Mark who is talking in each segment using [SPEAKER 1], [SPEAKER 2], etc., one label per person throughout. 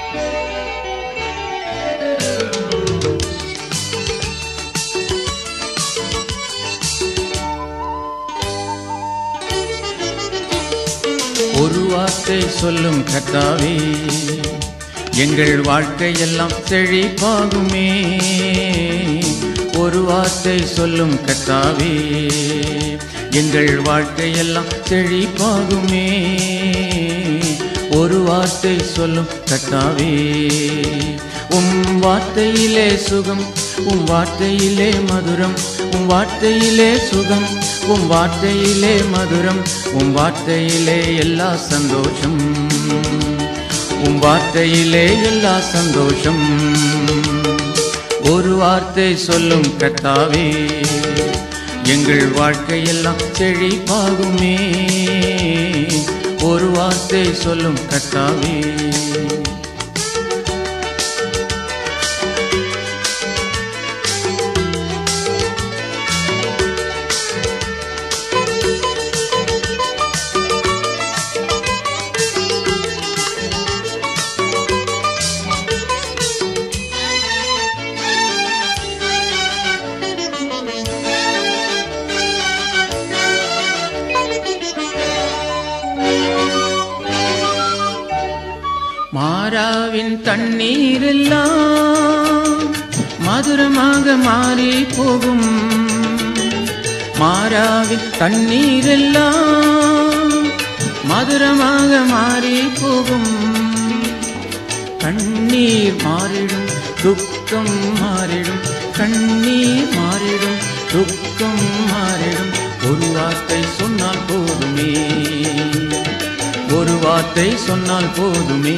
[SPEAKER 1] ஒரு வார்த்தை சொல்லும் கர்த்தாவே எங்கள் வாழ்க்கையெல்லாம் செழிப்பாகுமே ஒரு வார்த்தை சொல்லும் கர்த்தாவே எங்கள் வாழ்க்கையெல்லாம் செழிப்பாகுமே ஒரு வார்த்தை சொல்லும் கர்த்தாவே உம் வார்த்தையிலே சுகம் உம் வார்த்தையிலே மதுரம் உம் வார்த்தையிலே சுகம் உம் வார்த்தையிலே மதுரம் உம் வார்த்தையிலே எல்லா சந்தோஷம் உம் வார்த்தையிலே எல்லா சந்தோஷம் ஒரு வார்த்தை சொல்லும் கர்த்தாவே எங்கள் வாழ்க்கையெல்லாம் செழிப்பாகுமே ஒரு வார்த்தை சொல்லும் கர்த்தாவே மாறாவின் தண்ணீரெல்லாம் மதுரமாக மாறி போகும் மாறாவின் தண்ணீரெல்லாம் மதுரமாக மாறி போகும் கண்ணீர் மாறிடும் துக்கம் மாறிடும் கண்ணீர் மாறிடும் துக்கம் மாறிடும் ஒரு வார்த்தை சொன்னால் போதுமே ஒரு வார்த்தை சொன்னால் போதுமே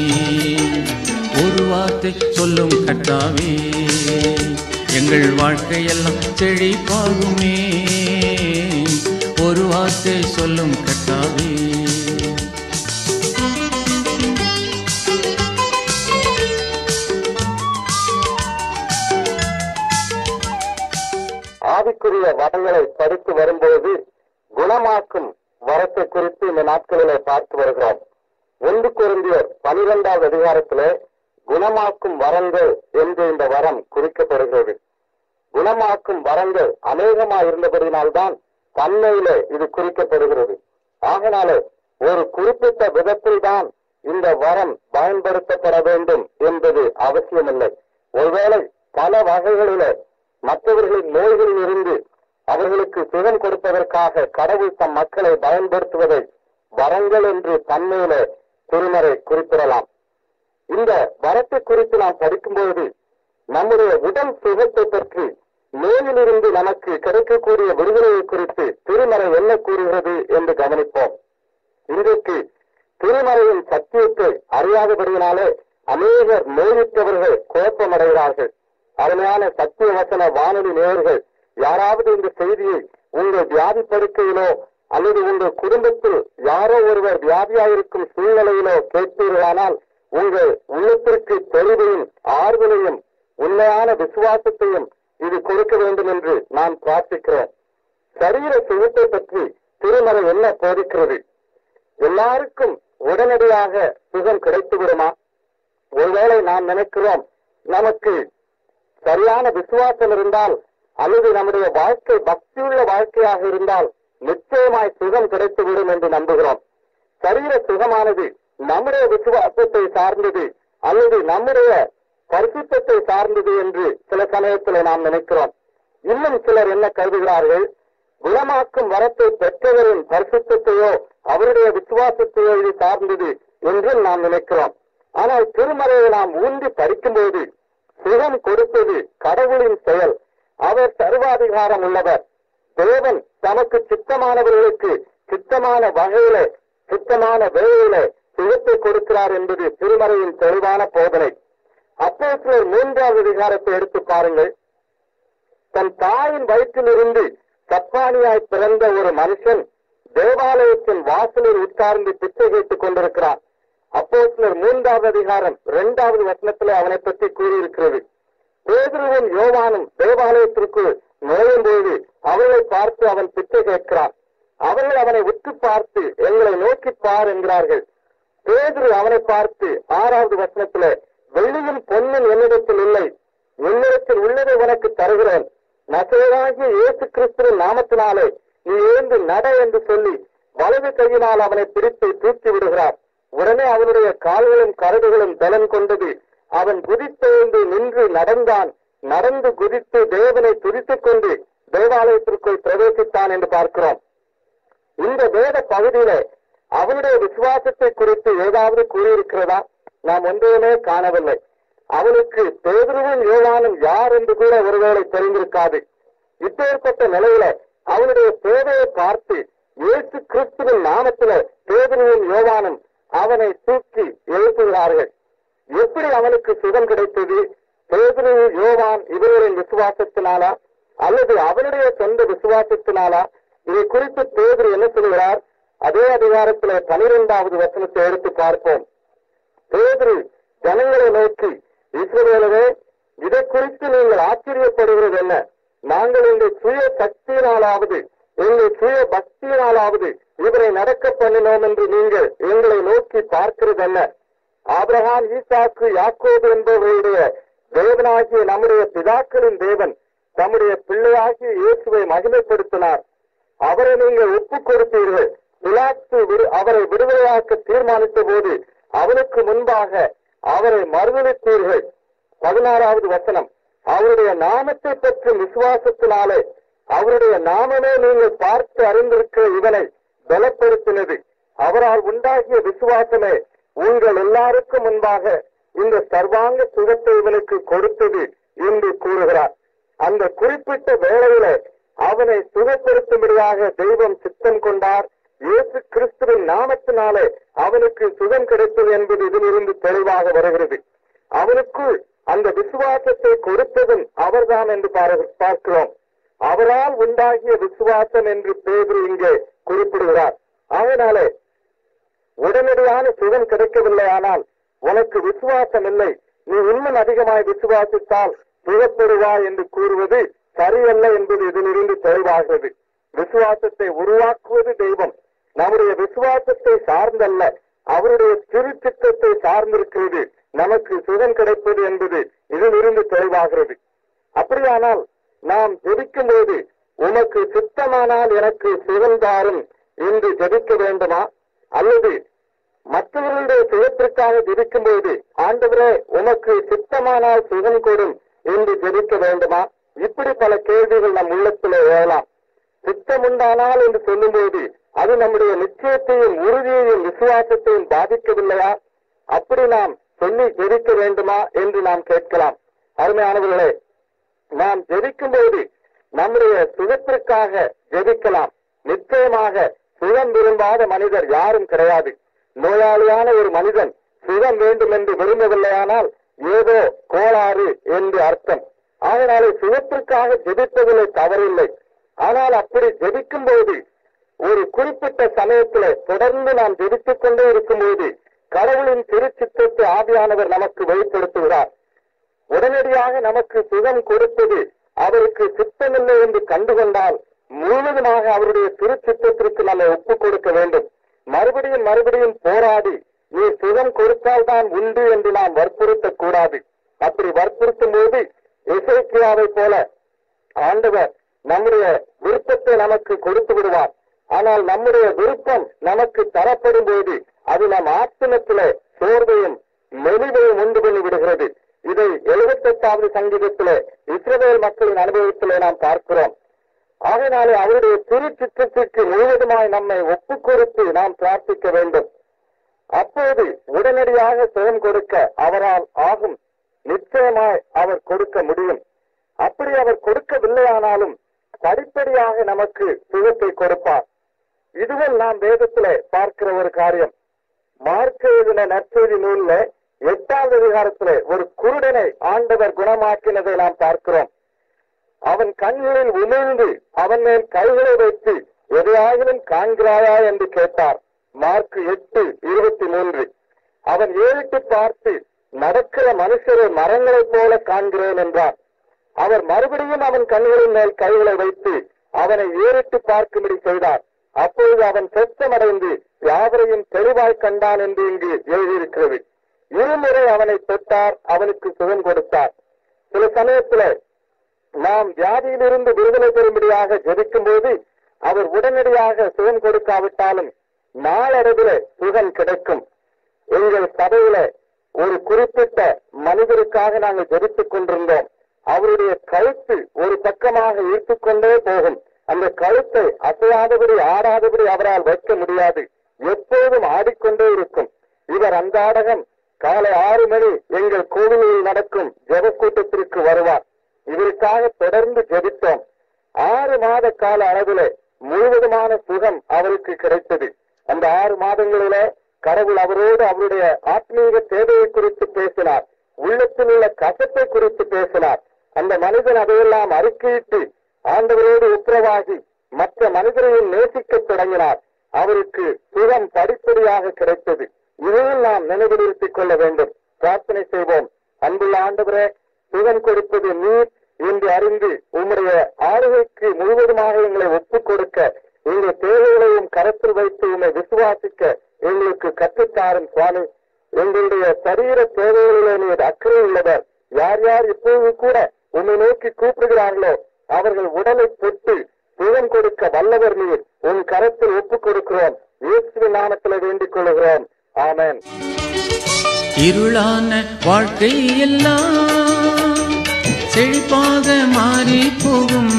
[SPEAKER 1] ஒரு வார்த்தை சொல்லும் கட்டாவே எங்கள் வாழ்க்கையெல்லாம் செழிப்பாகுமே ஒரு வார்த்தை சொல்லும் கட்டாவே
[SPEAKER 2] ஆவிக்குரிய வரங்களை படித்து வரும்போது குணமாக்கும் வரத்தை குறித்து இந்த நாட்களிலே பார்த்து வருகிறோம் ஒன்று குருந்தியர் பனிரெண்டாவது அதிகாரத்திலே குணமாக்கும் வரங்கள் என்று இந்த வரம் குறிக்கப்படுகிறது குணமாக்கும் வரங்கள் அநேகமா இருந்தபடினால்தான் தன்மையிலே இது குறிக்கப்படுகிறது ஆகினாலே ஒரு குறிப்பிட்ட விதத்தில் தான் இந்த வரம் பயன்படுத்தப்பட வேண்டும் என்பது அவசியமில்லை ஒருவேளை பல வகைகளிலே மற்றவர்களின் நோய்களில் இருந்து அவர்களுக்கு சுகம் கொடுப்பதற்காக கடவுள் தம் மக்களை பயன்படுத்துவதை வரங்கள் என்று தன்மையிலே திருமறை குறிப்பிடலாம் இந்த வரத்தை குறித்து நாம் படிக்கும்போது நம்முடைய உடல் சுகத்தை பற்றி நோயிலிருந்து நமக்கு கிடைக்கக்கூடிய விடுதலையை குறித்து திருமறை என்ன கூறுகிறது என்று கவனிப்போம் இன்றைக்கு திருமறையின் சத்தியத்தை அறியாதபடியினாலே அநேகர் நோயுற்றவர்கள் குழப்பமடைகிறார்கள் அருமையான சத்திய வசன வானொலி நேயர்கள் யாராவது இந்த செய்தியை உங்கள் வியாதி படுக்கையிலோ அல்லது உங்கள் குடும்பத்தில் யாரோ ஒருவர் வியாதியாயிருக்கும் சூழ்நிலையிலோ கேட்பீர்களானால் உங்கள் உள்ளத்திற்கு தெளிவையும் ஆறுதலையும் உண்மையான விசுவாசத்தையும் இது கொடுக்க வேண்டும் என்று நான் பிரார்த்திக்கிறேன் சரீர சுகத்தை பற்றி திருமறை என்ன போதிக்கிறது எல்லாருக்கும் உடனடியாக சுகம் கிடைத்து விடுமா ஒருவேளை நாம் நினைக்கிறோம் நமக்கு சரியான விசுவாசம் இருந்தால் அல்லது நம்முடைய வாழ்க்கை பக்தியுள்ள வாழ்க்கையாக இருந்தால் நிச்சயமாய் சுகம் கிடைத்துவிடும் என்று நம்புகிறோம் சரீர சுகமானது நம்முடைய விசுவாசத்தை சார்ந்தது அல்லது நம்முடைய பரிசுத்தத்தை சார்ந்தது என்று சில சமயத்தில் நாம் நினைக்கிறோம் இன்னும் சிலர் என்ன கருதுகிறார்கள் குணமாக்கும் வரத்தை பெற்றவரின் பரிசுத்தையோ அவருடைய விசுவாசத்தையோ இது சார்ந்தது என்றும் நாம் நினைக்கிறோம் ஆனால் திருமறையை நாம் ஊன்றி படிக்கும்போது சுகம் கொடுப்பது கடவுளின் செயல் அவர் சர்வாதிகாரம் உள்ளவர் தேவன் தமக்கு சித்தமானவர்களுக்கு சித்தமான வகையில சித்தமான வேலையில சுகத்தை கொடுக்கிறார் என்பது திருமறையின் தெளிவான போதனை அப்போ சிலர் மூன்றாவது அதிகாரத்தை எடுத்து பாருங்கள் தன் தாயின் வயிற்றிலிருந்து சப்பானியாய் பிறந்த ஒரு மனுஷன் தேவாலயத்தின் வாசலில் உட்கார்ந்து பிச்சை கேட்டுக் கொண்டிருக்கிறான் அப்போ சிலர் மூன்றாவது அதிகாரம் இரண்டாவது வசனத்திலே அவனை பற்றி கூறியிருக்கிறது பேதுருவும் யோவானும் தேவாலயத்திற்கு நுழையும் போது அவர்களை பார்த்து அவன் பிச்சை கேட்கிறான் அவர்கள் அவனை உற்று பார்த்து எங்களை நோக்கி பார் என்கிறார்கள் பேதுரு அவனை பார்த்து ஆறாவது வசனத்திலே வெள்ளியும் பொன்னும் என்னிடத்தில் இல்லை என்னிடத்தில் உள்ளதை உனக்கு தருகிறேன் நசையாகிய இயேசு கிறிஸ்துவின் நாமத்தினாலே நீ எழுந்து நட என்று சொல்லி வலது கையினால் அவனை பிடித்து தூக்கி விடுகிறார் உடனே அவனுடைய கால்களும் கரடுகளும் பலன் கொண்டது அவன் குதித்தெழுந்து நின்று நடந்தான் நடந்து குதித்து தேவனை துதித்துக் கொண்டு தேவாலயத்திற்குள் பிரவேசித்தான் என்று பார்க்கிறோம் இந்த வேத பகுதியிலே அவனுடைய விசுவாசத்தை குறித்து ஏதாவது கூறியிருக்கிறதா நாம் ஒன்றையுமே காணவில்லை அவனுக்கு பேதுருவும் யோவானும் யார் என்று கூட ஒருவேளை தெரிந்திருக்காது இப்பேற்பட்ட நிலையில அவனுடைய தேவையை பார்த்து இயேசு கிறிஸ்துவின் நாமத்திலே பேதுருவும் யோவானும் அவனை தூக்கி எழுப்புகிறார்கள் எப்படி அவனுக்கு சுகம் கிடைத்தது பேதுரு யோவான் இவர்களின் விசுவாசத்தினாலா அல்லது அவனுடைய சொந்த விசுவாசத்தினாலா இதை குறித்து பேதுரு என்ன சொல்கிறார் அதே அதிகாரத்திலே பனிரெண்டாவது வசனத்தை எடுத்து பார்ப்போம் பேதுரு ஜனங்களை நோக்கி இஸ்ரவேலரே இதை குறித்து நீங்கள் ஆச்சரியப்படுகிறது என்ன நாங்கள் எங்கள் சுய சக்தியினாலாவது எங்கள் சுய பக்தியினாலாவது இவரை நடக்க பண்ணினோம் என்று நீங்கள் எங்களை நோக்கி பார்க்கிறது என்ன ஆபிரகாம் ஈசாக்கு யாக்கோபு என்பவருடைய தேவனாகிய நம்முடைய பிதாக்களின் தேவன் தம்முடைய பிள்ளையாகிய இயேசுவை மகிமைப்படுத்தினார் அவரை நீங்கள் ஒப்புக் கொடுத்தீர்கள் பிலாத்து விடு- அவரை விடுதலையாக்க தீர்மானித்த போது அவனுக்கு முன்பாக அவரை மறுதளித்தீர்கள் பதினாறாவது வசனம் அவருடைய நாமத்தை பற்றி விசுவாசத்தினாலே அவருடைய நாமமே நீங்கள் பார்த்து அறிந்திருக்கிற இவனை பலப்படுத்தினது அவரால் உண்டாகிய விசுவாசமே உங்கள் எல்லாருக்கும் முன்பாக இந்த சர்வாங்க சுகத்தை இவனுக்கு கொடுத்தது என்று கூறுகிறார் அந்த குறிப்பிட்ட வேளையிலே அவனை சுகப்படுத்தும்படியாக தெய்வம் சித்தம் கொண்டார் இயேசு கிறிஸ்துவின் நாமத்தினாலே அவனுக்கு சுகம் கிடைத்தது என்பது இதிலிருந்து தெளிவாக வருகிறது அவனுக்குள் அந்த விசுவாசத்தை கொடுத்ததும் அவர்தான் என்று பார- பார்க்கிறோம் அவரால் உண்டாகிய விசுவாசம் என்று பேதுரு இங்கே குறிப்பிடுகிறார் அதனாலே உடனடியான சுகம் கிடைக்கவில்லை ஆனால் உனக்கு விசுவாசம் இல்லை நீ இன்னும் அதிகமாய் விசுவாசித்தால் சுகப்படுவாய் என்று கூறுவது சரியல்ல என்பது இதிலிருந்து தெளிவாகிறது விசுவாசத்தை உருவாக்குவது தெய்வம் நம்முடைய விசுவாசத்தை சார்ந்தல்ல அவருடைய திருச்சித்தத்தை சார்ந்திருக்கிறது நமக்கு சுகம் கிடைப்பது என்பது இதிலிருந்து தெளிவாகிறது அப்படியானால் நாம் ஜெபிக்கும் போது உமக்கு சித்தமானால் எனக்கு சுகம் தாரும் என்று ஜெபிக்க வேண்டுமா அல்லது மற்றவர்களுடைய சுகத்திற்காக ஜெபிக்கும் போது ஆண்டவரே உமக்கு சித்தமானால் சுகம் கொடும் என்று ஜெபிக்க வேண்டுமா இப்படி பல கேள்விகள் நம் உள்ளத்திலே எழலாம் சித்தம் உண்டானால் என்று சொல்லும்போது அது நம்முடைய நிச்சயத்தையும் உறுதியையும் விசுவாசத்தையும் பாதிக்கவில்லையா அப்படி நாம் சொல்லி ஜெபிக்க வேண்டுமா என்று நாம் கேட்கலாம் அருமையானவர்களே நாம் ஜெபிக்கும் போது நம்முடைய சுகத்திற்காக ஜெபிக்கலாம் நிச்சயமாக சுகம் விரும்பாத மனிதர் யாரும் கிடையாது நோயாளியான ஒரு மனிதன் சுகம் வேண்டும் என்று விரும்பவில்லையானால் ஏதோ கோளாறு என்று அர்த்தம் அதனாலே சுகத்திற்காக ஜெபிப்பதிலே தவறில்லை ஆனால் அப்படி ஜெபிக்கும் போது ஒரு குறிப்பிட்ட சமயத்திலே தொடர்ந்து நாம் ஜெபித்துக் கொண்டே இருக்கும்போது கடவுளின் திருச்சித்தத்தை ஆவியானவர் நமக்கு வெளிப்படுத்துகிறார் உடனடியாக நமக்கு சுகம் கொடுத்தது அவருக்கு சித்தமில்லை என்று கண்டுகொண்டால் முழுவதுமாக அவருடைய திருச்சித்தத்திற்கு நம்மை ஒப்புக் கொடுக்க வேண்டும் மறுபடியும் மறுபடியும் போராடி நீ சுகம் கொடுத்தால்தான் உண்டு என்று நாம் வற்புறுத்தக் கூடாது அப்படி வற்புறுத்தும் போது இசைக்கியாவை போல ஆண்டவர் நம்முடைய விருப்பத்தை நமக்கு கொடுத்து விடுவார் ஆனால் நம்முடைய விருப்பம் நமக்கு தரப்படும் போது அது நம் ஆத்மத்திலே சோர்வையும் மெலிவையும் உண்டு பண்ணி விடுகிறது இதை எழுபத்தெட்டாவது சங்கீதத்திலே இஸ்ரவேல் மக்களின் அனுபவத்திலே நாம் பார்க்கிறோம் ஆகையினாலே அவருடைய திருச்சித்தத்திற்கு முழுவதுமாய் நம்மை ஒப்புக் கொடுத்து நாம் பிரார்த்திக்க வேண்டும் அப்போது உடனடியாக சுகம் கொடுக்க அவரால் ஆகும் நிச்சயமாய் அவர் கொடுக்க முடியும் அப்படி அவர் கொடுக்கவில்லையானாலும் படிப்படியாக நமக்கு சுகத்தை கொடுப்பார் இதுவும் நாம் வேதத்திலே பார்க்கிற ஒரு காரியம் மார்க் எழுதின நற்செய்தி நூல்ல எட்டாவது அதிகாரத்திலே ஒரு குருடனை ஆண்டவர் குணமாக்கினதை நாம் பார்க்கிறோம் அவன் கண்களில் உமிழ்ந்து அவன் மேல் கைகளை வைத்து எதையாகிலும் காண்கிறாயா என்று கேட்டார் மார்க் எட்டு இருபத்தி மூன்று அவன் ஏறிட்டு பார்த்து நடக்கிற மனுஷரை மரங்களைப் போல காண்கிறேன் என்றார் அவர் மறுபடியும் அவன் கண்களின் மேல் கைகளை வைத்து அவனை ஏறிட்டு பார்க்கும்படி செய்தார் அப்பொழுது அவன் செத்தமடைந்து யாவரையும் தெளிவாய் கண்டான் என்று இங்கு எழுதியிருக்கிறது இருமுறை அவனை தொட்டார் அவனுக்கு சுகம் கொடுத்தார் சில சமயத்துல நாம் வியாதியிலிருந்து விடுதலை பெறும்படியாக ஜெபிக்கும் போது அவர் உடனடியாக சுகம் கொடுக்காவிட்டாலும் நாளடைவில் சுகம் கிடைக்கும் எங்கள் சபையில ஒரு குறிப்பிட்ட மனிதருக்காக நாங்கள் ஜெபித்துக் கொண்டிருந்தோம் அவருடைய கழுத்து ஒரு பக்கமாக இழுத்துக் கொண்டே போகும் அந்த கழுத்தை அசையாதபடி ஆடாதபடி அவரால் வைக்க முடியாது எப்போதும் ஆடிக்கொண்டே இருக்கும் இவர் அன்றாடகம் காலை ஆறு மணி எங்கள் கோவிலில் நடக்கும் ஜெப கூட்டத்திற்கு வருவார் இதற்காக தொடர்ந்து ஜெபித்தோம் ஆறு மாத கால அளவிலே முழுவதுமான சுகம் அவருக்கு கிடைத்தது அந்த ஆறு மாதங்களிலே கடவுள் அவரோடு அவருடைய ஆத்மீக தேவையை குறித்து பேசினார் உள்ளத்தில் உள்ள கசப்பை குறித்து பேசினார் அந்த மனிதன் அதையெல்லாம் அறிக்கையிட்டு ஆண்டவரோடு ஒப்புரவாகி மற்ற மனிதரையும் நேசிக்கத் தொடங்கினார் அவருக்கு சுகம் படிப்படியாக கிடைத்தது இதையும் நாம் நினைவுநிறுத்திக் கொள்ள வேண்டும் பிரார்த்தனை செய்வோம் அன்புள்ள ஆண்டவரே சுகம் கொடுப்பது நீர் என்று அறிந்து உம்முடைய ஆளுகைக்கு முழுவதுமாக எங்களை ஒப்புக் கொடுக்க எங்கள் தேவைகளையும் கரத்தில் வைத்து உண்மை விசுவாசிக்க எங்களுக்கு கற்றுத்தாரும் சுவாமி எங்களுடைய சரீர தேவைகளிலே நீர் அக்கறை உள்ளவர் யார் யார் இப்போது கூட உம்மை நோக்கி கூப்பிடுகிறார்களோ அவர்கள் உடலை தொட்டு சுகம் கொடுக்க வல்லவர் நீர் உன் கரத்தில் ஒப்புக் கொடுக்கிறோம் இயேசுவின் நாமத்தில் வேண்டிக் கொள்கிறோம் ஆமென்
[SPEAKER 1] இருளான வாழ்க்கை எல்லாம் செழிப்பாக மாறி போகும்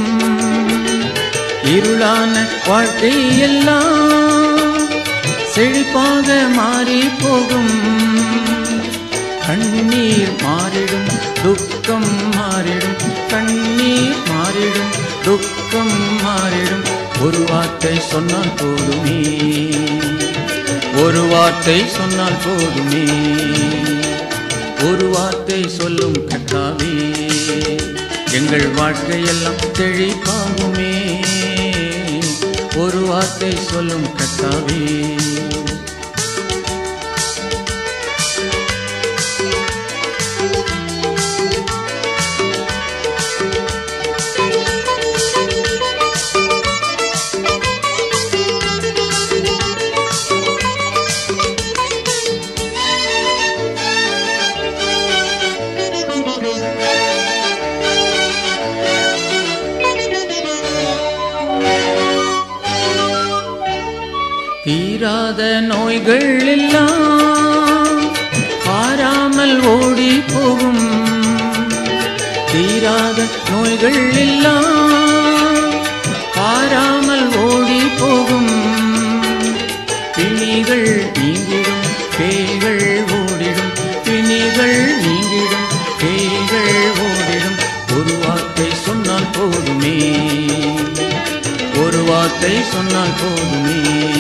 [SPEAKER 1] இருளான வாழ்க்கை எல்லாம் செழிப்பாக மாறி போகும் கண்ணீர் மாறிடும் துக்கம் மாறிடும் கண்ணீர் மாறிடும் துக்கம் மாறிடும் ஒரு வார்த்தை சொன்னால் போதுமே ஒரு வார்த்தை சொன்னால் போதுமே ஒரு வார்த்தை சொல்லும் கட்டாவே எங்கள் வாழ்க்கையெல்லாம் செழிப்பாகுமே ஒரு வார்த்தை சொல்லும் கட்டாவே தீராத நோய்கள் எல்லாம் பாராமல் ஓடி போகும் தீராத நோய்கள் எல்லாம் பாராமல் ஓடி போகும் பிணிகள் நீங்கிடும் பேய்கள் ஓடிடும் பிணிகள் நீங்கிடும் பேய்கள் ஓடிடும் ஒரு வார்த்தை சொன்னால் போதுமே ஒரு வார்த்தை சொன்னால் போதுமே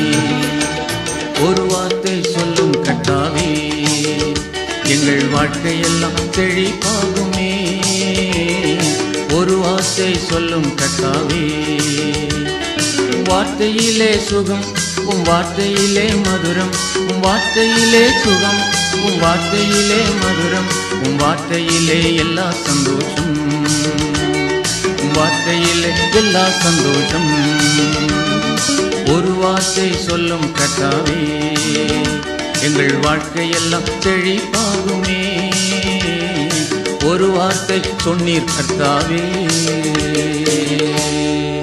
[SPEAKER 1] ஒரு வார்த்தை சொல்லும் கட்டாவே எங்கள் வாழ்க்கையெல்லாம் செழிப்பாகுமே ஒரு வார்த்தை சொல்லும் கட்டாவே வார்த்தையிலே சுகம் உம் வார்த்தையிலே மதுரம் உம் வார்த்தையிலே சுகம் உம் வார்த்தையிலே மதுரம் உம் வார்த்தையிலே எல்லா சந்தோஷம் உம் வார்த்தையிலே எல்லா சந்தோஷம் ஒரு வார்த்தை சொல்லும் கட்டாவே எங்கள் வாழ்க்கையெல்லாம் செழிப்பாகுமே ஒரு வார்த்தை சொன்னீர் கர்த்தாவே